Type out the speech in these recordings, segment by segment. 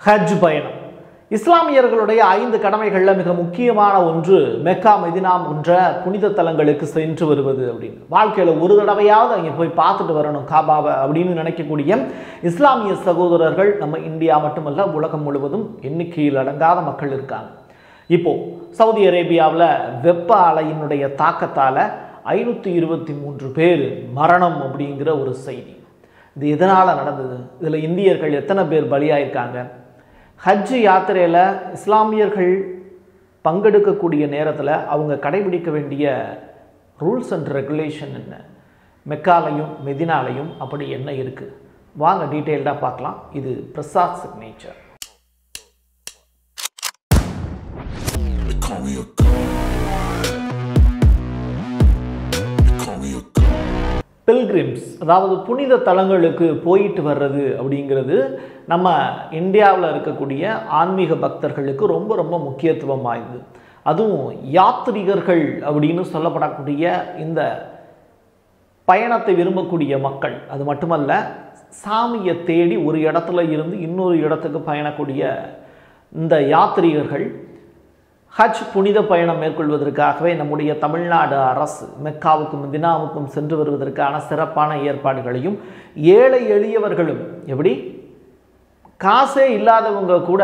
ஹஜ் பயணம் இஸ்லாமியர்களுடைய ஐந்து கடமைகளில் மிக முக்கியமான ஒன்று மெக்கா மெதினா போன்ற புனித தலங்களுக்கு சென்று வருவது அப்படின்னு வாழ்க்கையில் ஒரு தடவையாவது அங்கே போய் பார்த்துட்டு வரணும் காபாவை அப்படின்னு நினைக்கக்கூடிய இஸ்லாமிய சகோதரர்கள் நம்ம இந்தியா மட்டுமல்ல உலகம் முழுவதும் எண்ணிக்கையில் அடங்காத மக்கள் இருக்காங்க இப்போ சவுதி அரேபியாவில் வெப்ப அலையினுடைய தாக்கத்தால் ஐநூற்றி இருபத்தி மூன்று பேர் மரணம் அப்படிங்கிற ஒரு செய்தி இது எதனால் நடந்தது இதில் இந்தியர்கள் எத்தனை பேர் பலியாயிருக்காங்க ஹஜ் யாத்திரையில் இஸ்லாமியர்கள் பங்கெடுக்கக்கூடிய நேரத்தில் அவங்க கடைபிடிக்க வேண்டிய ரூல்ஸ் அண்ட் ரெகுலேஷன் என்ன மெக்காலையும் மெதினாலையும் அப்படி என்ன இருக்குது வாங்க டீட்டெயில்டாக பார்க்கலாம் இது Prasad signature They call me a god. They call me a god. Pilgrims அதாவது புனித தலங்களுக்கு போயிட்டு வர்றது அப்படிங்கிறது நம்ம இந்தியாவில் இருக்கக்கூடிய ஆன்மீக பக்தர்களுக்கு ரொம்ப ரொம்ப முக்கியத்துவம் வாய்ந்தது அதுவும் யாத்ரிகர்கள் அப்படின்னு சொல்லப்படக்கூடிய இந்த பயணத்தை விரும்பக்கூடிய மக்கள் அது மட்டுமல்ல சாமியை தேடி ஒரு இடத்துல இருந்து இன்னொரு இடத்துக்கு பயணக்கூடிய இந்த யாத்ரீகர்கள் ஹஜ் புனித பயணம் மேற்கொள்வதற்காகவே நம்முடைய தமிழ்நாடு அரசு மெக்காவுக்கும் மதினாவுக்கும் சென்று வருவதற்கான சிறப்பான ஏற்பாடுகளையும் ஏழை எளியவர்களும் எப்படி காசே இல்லாதவங்க கூட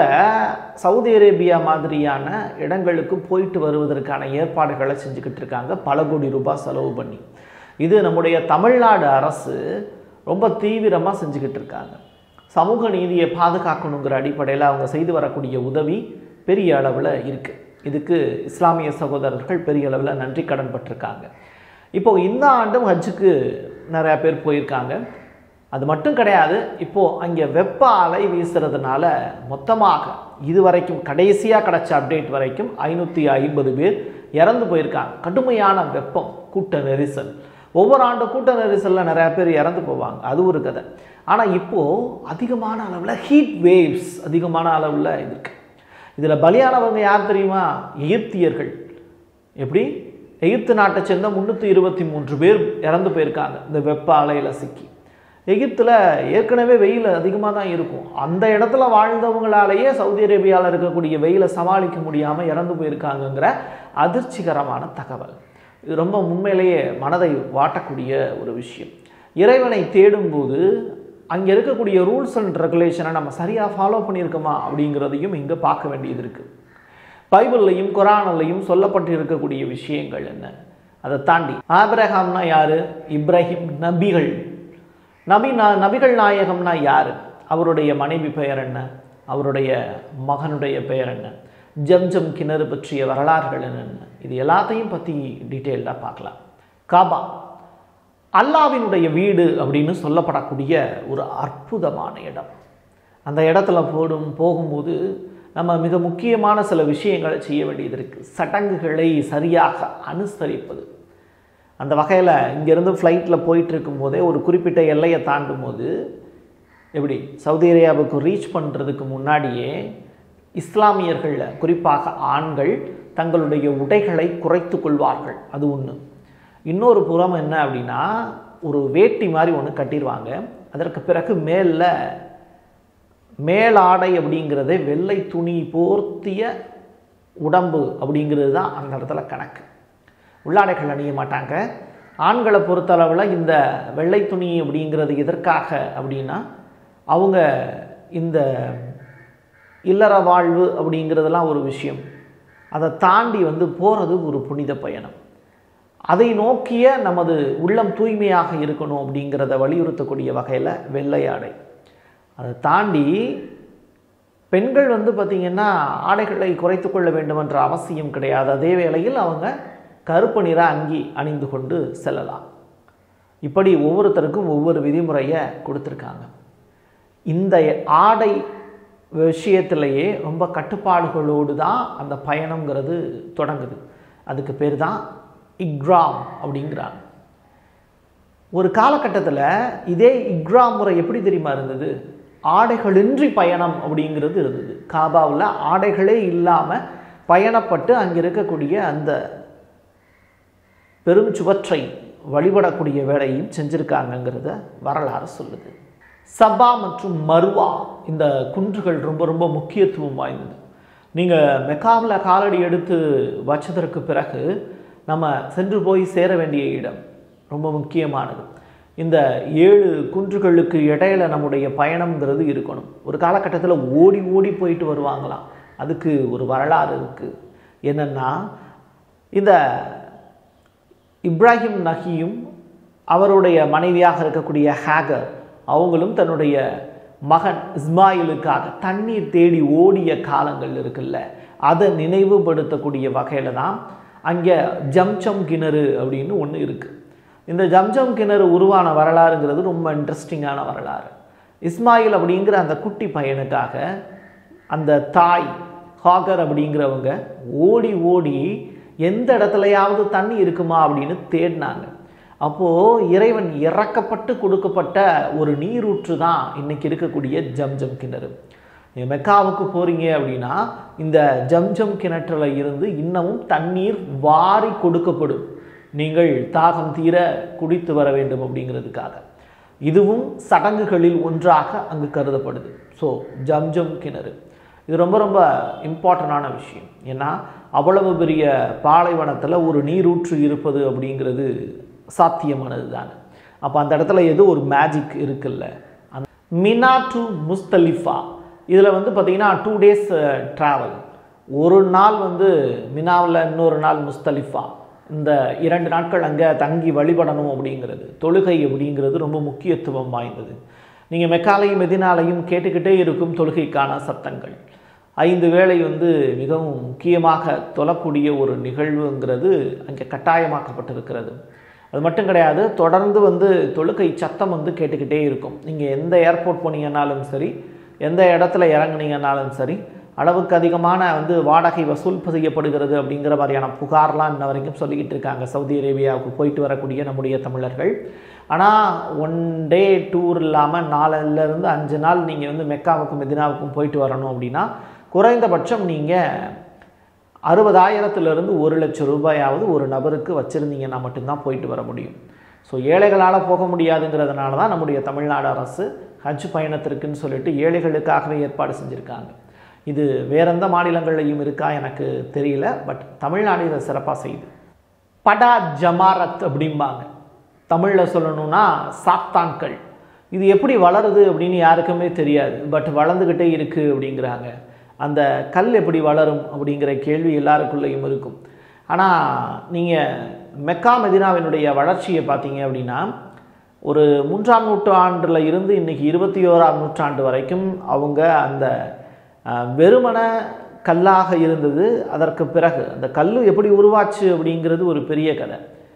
சவுதி அரேபியா மாதிரியான இடங்களுக்கு போயிட்டு வருவதற்கான ஏற்பாடுகளை செஞ்சுக்கிட்டு இருக்காங்க பல கோடி ரூபாய் செலவு பண்ணி இது நம்முடைய தமிழ்நாடு அரசு ரொம்ப தீவிரமாக செஞ்சுக்கிட்டு இருக்காங்க சமூக நீதியை பாதுகாக்கணுங்கிற அடிப்படையில் அவங்க செய்து வரக்கூடிய உதவி பெரிய அளவில் இருக்குது இதுக்கு இஸ்லாமிய சகோதரர்கள் பெரிய அளவில் நன்றி கடன் பட்டிருக்காங்க இப்போ இந்த ஆண்டும் ஹஜ்ஜுக்கு நிறையா பேர் போயிருக்காங்க அது மட்டும் கிடையாது இப்போது அங்கே வெப்ப அலை வீசுறதுனால மொத்தமாக இது வரைக்கும் கடைசியாக கிடைச்ச அப்டேட் வரைக்கும் ஐநூற்றி ஐம்பது பேர் இறந்து போயிருக்காங்க கடுமையான வெப்பம் கூட்ட நெரிசல் ஒவ்வொரு ஆண்டு கூட்ட நெரிசலில் நிறையா பேர் இறந்து போவாங்க அது ஒரு கதை ஆனால் இப்போது அதிகமான அளவில் ஹீட் வேவ்ஸ் அதிகமான அளவில் இருக்கு இதில் பலியானவங்க யார் தெரியுமா எகிப்தியர்கள் எப்படி எகிப்து நாட்டை சேர்ந்த முந்நூற்றி இருபத்தி மூன்று பேர் இறந்து போயிருக்காங்க இந்த வெப்ப அலையில் சிக்கி எகிப்தில் ஏற்கனவே வெயில் அதிகமாக தான் இருக்கும் அந்த இடத்துல வாழ்ந்தவங்களாலேயே சவுதி அரேபியாவில் இருக்கக்கூடிய வெயிலை சமாளிக்க முடியாமல் இறந்து போயிருக்காங்கங்கிற அதிர்ச்சிகரமான தகவல் இது ரொம்ப உண்மையிலேயே மனதை வாட்டக்கூடிய ஒரு விஷயம் இறைவனை தேடும்போது அங்கே இருக்கக்கூடிய ரூல்ஸ் அண்ட் ரெகுலேஷனை நம்ம சரியாக ஃபாலோ பண்ணியிருக்கோமா அப்படிங்கிறதையும் இங்கே பார்க்க வேண்டியது இருக்குது பைபிள்லையும் குரானிலையும் சொல்லப்பட்டு இருக்கக்கூடிய விஷயங்கள் என்ன அதை தாண்டி ஆபிரகாம்னா யாரு இப்ராஹிம் நபிகள் நபி நா நபிகள் நாயகம்னா யார் அவருடைய மனைவி பெயர் என்ன அவருடைய மகனுடைய பெயர் என்ன ஜம்ஜம் கிணறு பற்றிய வரலாறுகள் என்னென்ன இது எல்லாத்தையும் பற்றி டீட்டெயில்டாக பார்க்கலாம் காபா அல்லாவினுடைய வீடு அப்படின்னு சொல்லப்படக்கூடிய ஒரு அற்புதமான இடம் அந்த இடத்துல போடும் போகும்போது நம்ம மிக முக்கியமான சில விஷயங்களை செய்ய வேண்டியது இருக்குது சடங்குகளை சரியாக அனுசரிப்பது அந்த வகையில் இங்கேருந்து ஃப்ளைட்டில் போயிட்டு இருக்கும்போதே ஒரு குறிப்பிட்ட எல்லையை தாண்டும் போது எப்படி சவுதி அரேபியாவுக்கு ரீச் பண்ணுறதுக்கு முன்னாடியே இஸ்லாமியர்களில் குறிப்பாக ஆண்கள் தங்களுடைய உடைகளை குறைத்து கொள்வார்கள் அது ஒன்று இன்னொரு புறம் என்ன அப்படின்னா ஒரு வேட்டி மாதிரி ஒன்று கட்டிடுவாங்க அதற்கு பிறகு மேலில் மேலாடை அப்படிங்கிறதே வெள்ளை துணி போர்த்திய உடம்பு அப்படிங்கிறது தான் அந்த இடத்துல கணக்கு உள்ளாடைகள் அணிய மாட்டாங்க ஆண்களை பொறுத்தளவில் இந்த வெள்ளை துணி அப்படிங்கிறது எதற்காக அப்படின்னா அவங்க இந்த இல்லற வாழ்வு அப்படிங்கிறதெல்லாம் ஒரு விஷயம் அதை தாண்டி வந்து போகிறது ஒரு புனித பயணம் அதை நோக்கிய நமது உள்ளம் தூய்மையாக இருக்கணும் அப்படிங்கிறத வலியுறுத்தக்கூடிய வகையில் வெள்ளை ஆடை அதை தாண்டி பெண்கள் வந்து பார்த்திங்கன்னா ஆடைகளை குறைத்து கொள்ள வேண்டும் என்ற அவசியம் கிடையாது அதே வேளையில் அவங்க கருப்பு நிற அங்கி அணிந்து கொண்டு செல்லலாம் இப்படி ஒவ்வொருத்தருக்கும் ஒவ்வொரு விதிமுறையை கொடுத்துருக்காங்க இந்த ஆடை விஷயத்திலேயே ரொம்ப கட்டுப்பாடுகளோடு தான் அந்த பயணங்கிறது தொடங்குது அதுக்கு பேர் தான் இக்ராம் அப்படிங்கிறாங்க ஒரு காலகட்டத்தில் இதே இக்ராம் முறை எப்படி தெரியுமா இருந்தது ஆடைகளின்றி பயணம் அப்படிங்கிறது இருந்தது காபாவில் ஆடைகளே இல்லாமல் பயணப்பட்டு அங்கே இருக்கக்கூடிய அந்த பெரும் சுவற்றை வழிபடக்கூடிய வேலையும் செஞ்சுருக்காங்கங்கிறத வரலாறு சொல்லுது சபா மற்றும் மர்வா இந்த குன்றுகள் ரொம்ப ரொம்ப முக்கியத்துவம் வாய்ந்தது நீங்கள் மெக்காவில் காலடி எடுத்து வச்சதற்கு பிறகு நம்ம சென்று போய் சேர வேண்டிய இடம் ரொம்ப முக்கியமானது இந்த ஏழு குன்றுகளுக்கு இடையில நம்முடைய பயணம்ங்கிறது இருக்கணும் ஒரு காலகட்டத்தில் ஓடி ஓடி போயிட்டு வருவாங்களாம் அதுக்கு ஒரு வரலாறு இருக்குது என்னென்னா இந்த இப்ராஹிம் நகியும் அவருடைய மனைவியாக இருக்கக்கூடிய ஹேகர் அவங்களும் தன்னுடைய மகன் இஸ்மாயிலுக்காக தண்ணீர் தேடி ஓடிய காலங்கள் இருக்குல்ல அதை நினைவுபடுத்தக்கூடிய வகையில் தான் அங்கே ஜம்சம் கிணறு அப்படின்னு ஒன்று இருக்குது இந்த ஜம்ஜம் கிணறு உருவான வரலாறுங்கிறது ரொம்ப இன்ட்ரெஸ்டிங்கான வரலாறு இஸ்மாயில் அப்படிங்கிற அந்த குட்டி பையனுக்காக அந்த தாய் ஹாகர் அப்படிங்கிறவங்க ஓடி ஓடி எந்த இடத்துலையாவது தண்ணி இருக்குமா அப்படின்னு தேடினாங்க அப்போது இறைவன் இறக்கப்பட்டு கொடுக்கப்பட்ட ஒரு நீரூற்று தான் இன்னைக்கு இருக்கக்கூடிய ஜம்ஜம் கிணறு நீங்கள் மெக்காவுக்கு போகிறீங்க அப்படின்னா இந்த ஜம்ஜம் கிணற்றுல இருந்து இன்னமும் தண்ணீர் வாரி கொடுக்கப்படும் நீங்கள் தாகம் தீர குடித்து வர வேண்டும் அப்படிங்கிறதுக்காக இதுவும் சடங்குகளில் ஒன்றாக அங்கு கருதப்படுது ஸோ ஜம்ஜம் கிணறு இது ரொம்ப ரொம்ப இம்பார்ட்டண்டான விஷயம் ஏன்னா அவ்வளவு பெரிய பாலைவனத்தில் ஒரு நீரூற்று இருப்பது அப்படிங்கிறது சாத்தியமானது தானே அப்போ அந்த இடத்துல ஏதோ ஒரு மேஜிக் இருக்குல்ல அந்த மினா டு முஸ்தலிஃபா இதில் வந்து பார்த்திங்கன்னா டூ டேஸ் ட்ராவல் ஒரு நாள் வந்து மினாவில் இன்னொரு நாள் முஸ்தலிஃபா இந்த இரண்டு நாட்கள் அங்கே தங்கி வழிபடணும் அப்படிங்கிறது தொழுகை அப்படிங்கிறது ரொம்ப முக்கியத்துவம் வாய்ந்தது நீங்கள் மெக்காலையும் மெதினாலையும் கேட்டுக்கிட்டே இருக்கும் தொழுகைக்கான சத்தங்கள் ஐந்து வேளை வந்து மிகவும் முக்கியமாக தொழக்கூடிய ஒரு நிகழ்வுங்கிறது அங்கே கட்டாயமாக்கப்பட்டிருக்கிறது அது மட்டும் கிடையாது தொடர்ந்து வந்து தொழுகை சத்தம் வந்து கேட்டுக்கிட்டே இருக்கும் நீங்கள் எந்த ஏர்போர்ட் போனீங்கன்னாலும் சரி எந்த இடத்துல இறங்குனீங்கன்னாலும் சரி அளவுக்கு அதிகமான வந்து வாடகை வசூல் செய்யப்படுகிறது அப்படிங்கிற மாதிரியான புகார்லாம் இன்ன வரைக்கும் சொல்லிக்கிட்டு இருக்காங்க சவுதி அரேபியாவுக்கு போயிட்டு வரக்கூடிய நம்முடைய தமிழர்கள் ஆனால் ஒன் டே டூர் இல்லாமல் நாலுலேருந்து அஞ்சு நாள் நீங்கள் வந்து மெக்காவுக்கும் மெதினாவுக்கும் போயிட்டு வரணும் அப்படின்னா குறைந்தபட்சம் நீங்கள் அறுபதாயிரத்துலேருந்து ஒரு லட்சம் ரூபாயாவது ஒரு நபருக்கு வச்சுருந்தீங்கன்னா மட்டும்தான் போயிட்டு வர முடியும் ஸோ ஏழைகளால் போக முடியாதுங்கிறதுனால தான் நம்முடைய தமிழ்நாடு அரசு ஹஜ் பயணத்திற்குன்னு சொல்லிட்டு ஏழைகளுக்காகவே ஏற்பாடு செஞ்சுருக்காங்க இது வேற எந்த மாநிலங்கள்லையும் இருக்கா எனக்கு தெரியல பட் தமிழ்நாடு இதை சிறப்பாக செய்யுது படா ஜமாரத் அப்படிம்பாங்க தமிழில் சொல்லணும்னா சாத்தான்கள் இது எப்படி வளருது அப்படின்னு யாருக்குமே தெரியாது பட் வளர்ந்துக்கிட்டே இருக்குது அப்படிங்கிறாங்க அந்த கல் எப்படி வளரும் அப்படிங்கிற கேள்வி எல்லாருக்குள்ளேயும் இருக்கும் ஆனால் நீங்கள் மெக்கா மெதினாவினுடைய வளர்ச்சியை பார்த்தீங்க அப்படின்னா ஒரு மூன்றாம் நூற்றாண்டில் இருந்து இன்றைக்கி இருபத்தி ஓராம் நூற்றாண்டு வரைக்கும் அவங்க அந்த அஹ், வெறுமன கல்லாக இருந்தது அதற்கு பிறகு அந்த கல் எப்படி உருவாச்சு அப்படிங்கிறது ஒரு பெரிய கதை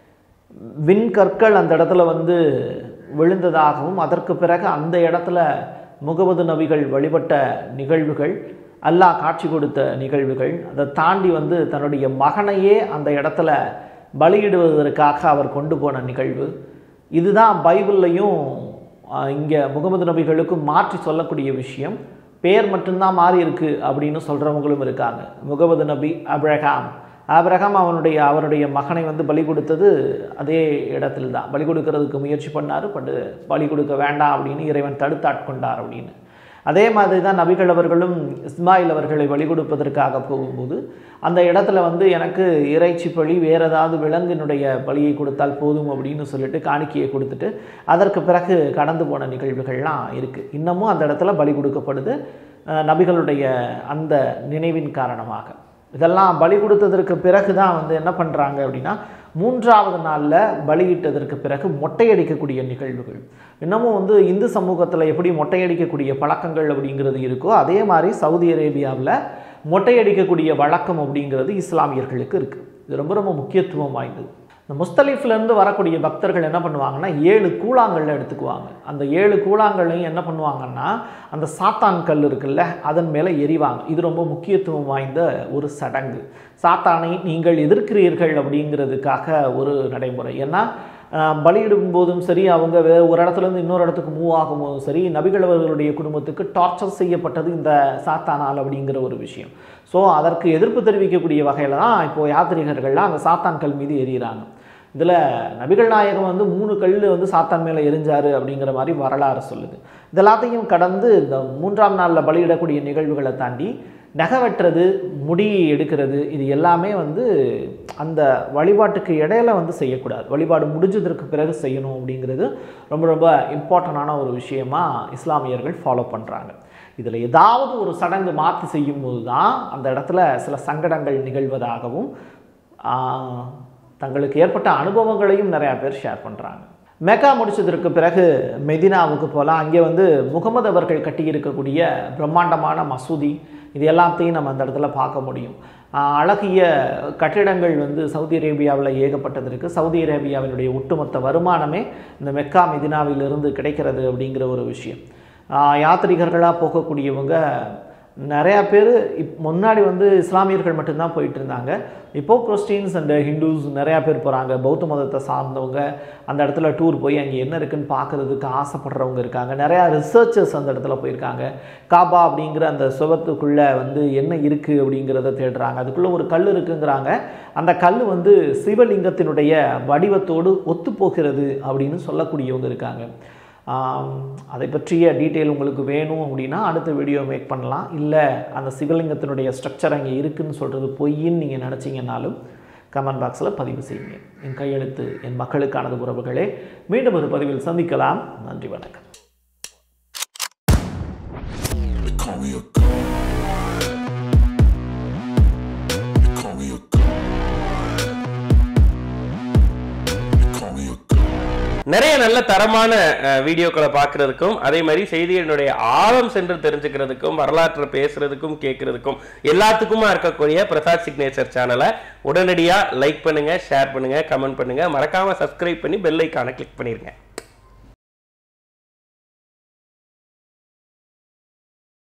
விண்கற்கள் அந்த இடத்துல வந்து விழுந்ததாகவும் அதற்கு பிறகு அந்த இடத்துல முகமது நபிகள் வழிபட்ட நிகழ்வுகள் அல்லாஹ் காட்சி கொடுத்த நிகழ்வுகள் அதை தாண்டி வந்து தன்னுடைய மகனையே அந்த இடத்துல பலியிடுவதற்காக அவர் கொண்டு போன நிகழ்வு இதுதான் பைபிள்லையும் இங்கே முகமது நபிகளுக்கும் மாற்றி சொல்லக்கூடிய விஷயம் பேர் மட்டும்தான் மாறி இருக்கு அப்படின்னு சொல்கிறவங்களும் இருக்காங்க முகமது நபி அப்ரஹாம் ஆபிரகாம் அவனுடைய அவருடைய மகனை வந்து பலி கொடுத்தது அதே இடத்துல தான் பலி கொடுக்கறதுக்கு முயற்சி பண்ணார் பட் பலி கொடுக்க வேண்டாம் அப்படின்னு இறைவன் தடுத்தாட்கொண்டார் அப்படின்னு அதே மாதிரி தான் நபிகள் அவர்களும் இஸ்மாயில் அவர்களை பலி கொடுப்பதற்காக போகும்போது அந்த இடத்துல வந்து எனக்கு இறைச்சி பலி வேற ஏதாவது விலங்கினுடைய பலியை கொடுத்தால் போதும் அப்படின்னு சொல்லிட்டு காணிக்கையை கொடுத்துட்டு அதற்கு பிறகு கடந்து போன நிகழ்வுகள்லாம் இருக்குது இன்னமும் அந்த இடத்துல பலி கொடுக்கப்படுது அஹ் நபிகளுடைய அந்த நினைவின் காரணமாக இதெல்லாம் பலி கொடுத்ததற்கு பிறகு தான் வந்து என்ன பண்ணுறாங்க அப்படின்னா மூன்றாவது நாளில் பலியிட்டதற்கு பிறகு மொட்டையடிக்கக்கூடிய நிகழ்வுகள் இன்னமும் வந்து இந்து சமூகத்தில் எப்படி மொட்டையடிக்கக்கூடிய பழக்கங்கள் அப்படிங்கிறது இருக்கோ அதே மாதிரி சவுதி அரேபியாவில் மொட்டையடிக்கக்கூடிய வழக்கம் அப்படிங்கிறது இஸ்லாமியர்களுக்கு இருக்குது இது ரொம்ப ரொம்ப முக்கியத்துவம் வாய்ந்தது இந்த முஸ்தலிஃப்லேருந்து வரக்கூடிய பக்தர்கள் என்ன பண்ணுவாங்கன்னா ஏழு கூழாங்கல்ல எடுத்துக்குவாங்க அந்த ஏழு கூழாங்கல்லையும் என்ன பண்ணுவாங்கன்னா அந்த சாத்தான் கல் இருக்குல்ல அதன் மேலே எரிவாங்க இது ரொம்ப முக்கியத்துவம் வாய்ந்த ஒரு சடங்கு சாத்தானை நீங்கள் எதிர்க்கிறீர்கள் அப்படிங்கிறதுக்காக ஒரு நடைமுறை ஏன்னா ஆஹ், பலியிடும் போதும் சரி அவங்க வே ஒரு இடத்துலேருந்து இன்னொரு இடத்துக்கு மூவ் ஆகும்போதும் சரி நபிகள் அவர்களுடைய குடும்பத்துக்கு டார்ச்சர் செய்யப்பட்டது இந்த சாத்தானால் அப்படிங்கிற ஒரு விஷயம் ஸோ அதற்கு எதிர்ப்பு தெரிவிக்கக்கூடிய வகையில் தான் இப்போது யாத்ரீகர்கள்லாம் அந்த சாத்தான்கள் மீது எறிகிறாங்க இதில் நபிகள் நாயகம் வந்து மூணு கல் வந்து சாத்தான் மேலே எரிஞ்சாரு அப்படிங்கிற மாதிரி வரலாறு சொல்லுது இது எல்லாத்தையும் கடந்து இந்த மூன்றாம் நாளில் பலியிடக்கூடிய நிகழ்வுகளை தாண்டி நகை வெட்டுறது முடி எடுக்கிறது இது எல்லாமே வந்து அந்த வழிபாட்டுக்கு இடையில வந்து செய்யக்கூடாது வழிபாடு முடிஞ்சதற்கு பிறகு செய்யணும் அப்படிங்கிறது ரொம்ப ரொம்ப இம்பார்ட்டண்டான ஒரு விஷயமா இஸ்லாமியர்கள் ஃபாலோ பண்ணுறாங்க இதில் ஏதாவது ஒரு சடங்கு மாற்றி செய்யும்போது தான் அந்த இடத்துல சில சங்கடங்கள் நிகழ்வதாகவும் ஆஹ், தங்களுக்கு ஏற்பட்ட அனுபவங்களையும் நிறையா பேர் ஷேர் பண்ணுறாங்க மெக்கா முடிச்சதற்கு பிறகு மெதினாவுக்கு போகலாம் அங்கே வந்து முகமது அவர்கள் கட்டியிருக்கக்கூடிய பிரம்மாண்டமான மசூதி இது எல்லாத்தையும் நம்ம அந்த இடத்துல பார்க்க முடியும் ஆஹ் அழகிய கட்டிடங்கள் வந்து சவுதி அரேபியாவில் ஏகப்பட்டது இருக்குது சவுதி அரேபியாவினுடைய ஒட்டுமொத்த வருமானமே இந்த மெக்கா மெதினாவிலிருந்து கிடைக்கிறது அப்படிங்கிற ஒரு விஷயம் ஆஹ் யாத்ரீகர்களாக போகக்கூடியவங்க நிறையா பேர் இப் முன்னாடி வந்து இஸ்லாமியர்கள் மட்டும்தான் போயிட்டு இருந்தாங்க இப்போது கிறிஸ்டின்ஸ் அண்ட் ஹிந்துஸ் நிறையா பேர் போகிறாங்க பௌத்த மதத்தை சார்ந்தவங்க அந்த இடத்துல டூர் போய் அங்கே என்ன இருக்குன்னு பார்க்குறதுக்கு ஆசைப்படுறவங்க இருக்காங்க நிறையா ரிசர்ச்சர்ஸ் அந்த இடத்துல போயிருக்காங்க காபா அப்படிங்கிற அந்த சுவத்துக்குள்ளே வந்து என்ன இருக்குது அப்படிங்கிறத தேடுறாங்க அதுக்குள்ளே ஒரு கல் இருக்குங்கிறாங்க அந்த கல் வந்து சிவலிங்கத்தினுடைய வடிவத்தோடு ஒத்துப்போகிறது அப்படின்னு சொல்லக்கூடியவங்க இருக்காங்க ஆம், அதை பற்றிய டீட்டெயில் உங்களுக்கு வேணும் அப்படின்னா அடுத்த வீடியோ மேக் பண்ணலாம் இல்லை அந்த சிவலிங்கத்தினுடைய ஸ்ட்ரக்சர் அங்கே இருக்குன்னு சொல்கிறது பொய்ன்னு நீங்கள் நினச்சிங்கனாலும் கமெண்ட் பாக்ஸில் பதிவு செய்யுங்க என் கையெழுத்து என் மக்களுக்கானது உறவுகளே மீண்டும் ஒரு பதிவில் சந்திக்கலாம் நன்றி வணக்கம் They call me a god. They call me a god. They call me a god. நிறைய நல்ல தரமான அஹ், வீடியோக்களை பார்க்கறதுக்கும் அதே மாதிரி செய்திகளினுடைய ஆழம் சென்று தெரிஞ்சுக்கிறதுக்கும் வரலாற்றை பேசுறதுக்கும் கேட்கறதுக்கும் எல்லாத்துக்குமா இருக்கக்கூடிய பிரசாத் சிக்னேச்சர் சேனலை உடனடியாக லைக் பண்ணுங்க ஷேர் பண்ணுங்க கமெண்ட் பண்ணுங்க மறக்காம சப்ஸ்கிரைப் பண்ணி பெல் ஐக்கானை கிளிக் பண்ணிருங்க